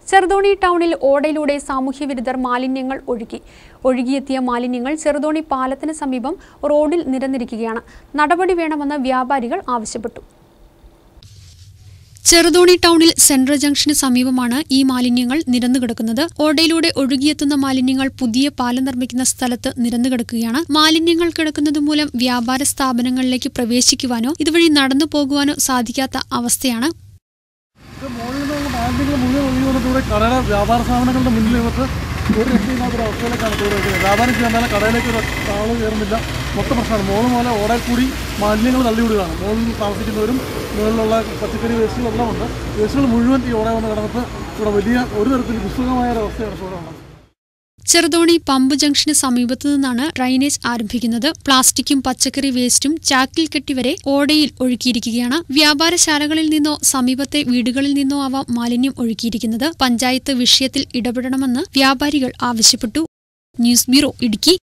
ചെറുതോണി ടൗണിൽ ഓടയിലൂടെ സാമൂഹ്യവിരുദ്ധർ മാലിന്യങ്ങൾ ഒഴുകി ഒഴുകിയെത്തിയ മാലിന്യങ്ങൾ ചെറുതോണി പാലത്തിന് സമീപം റോഡിൽ നിരന്നിരിക്കുകയാണ് നടപടി വേണമെന്ന് വ്യാപാരികൾ ആവശ്യപ്പെട്ടു ചെറുതോണി ടൗണിൽ സെൻട്രൽ ജംഗ്ഷന് സമീപമാണ് ഈ മാലിന്യങ്ങൾ നിരന്നുകിടക്കുന്നത് ഓടയിലൂടെ ഒഴുകിയെത്തുന്ന മാലിന്യങ്ങൾ പുതിയ പാലം നിർമ്മിക്കുന്ന സ്ഥലത്ത് നിരന്നുകിടക്കുകയാണ് മാലിന്യങ്ങൾ കിടക്കുന്നത് മൂലം വ്യാപാര സ്ഥാപനങ്ങളിലേക്ക് പ്രവേശിക്കുവാനോ ഇതുവഴി നടന്നു പോകുവാനോ സാധിക്കാത്ത അവസ്ഥയാണ് ഇത് മുകളിൽ നിന്നുള്ള മാലിന്യങ്ങൾ മുഴുവൻ ഒഴുകിയോടത്തൂടെ കടയുടെ വ്യാപാര സ്ഥാപനങ്ങളുടെ മുന്നിൽ ഇവർക്ക് ഒരു രക്ഷയില്ലാത്തൊരു അവസ്ഥയിലേക്കാണ് ഇവിടെ വെക്കുന്നത് വ്യാപാരം ചെയ്യാൻ തന്നെ കടയിലേക്ക് ഒരു ആൾ കയറുന്നില്ല മൊത്തം പ്രശ്നമാണ് മോള് പോലെ ഓടയിൽ കൂടി മാലിന്യങ്ങൾ തള്ളിവിടുകയാണ് മുകളിൽ താമസിക്കുന്നവരും മുകളിലുള്ള പച്ചക്കറി വേസ്റ്റുകളെല്ലാം ഉണ്ട് വേസ്റ്റുകൾ മുഴുവൻ ഈ ഓടയിൽ വന്ന് കിടന്നിട്ട് ഇവിടെ വലിയ ഒരു തരത്തിൽ വിസ്തൃതമായ ഒരു അവസ്ഥയാണ് ഇപ്പോൾ ഇവിടെ ഉള്ളത് ചെറുതോണി പമ്പ് ജംഗ്ഷന് സമീപത്തു നിന്നാണ് ഡ്രൈനേജ് ആരംഭിക്കുന്നത് പ്ലാസ്റ്റിക്കും പച്ചക്കറി വേസ്റ്റും ചാക്കിൽ കെട്ടിവരെ ഓടയിൽ ഒഴുക്കിയിരിക്കുകയാണ് വ്യാപാരശാലകളിൽ നിന്നോ സമീപത്തെ വീടുകളിൽ നിന്നോ ആവാം മാലിന്യം ഒഴുക്കിയിരിക്കുന്നത് പഞ്ചായത്ത് വിഷയത്തിൽ ഇടപെടണമെന്ന് വ്യാപാരികൾ ആവശ്യപ്പെട്ടു ന്യൂസ് ബ്യൂറോ ഇടുക്കി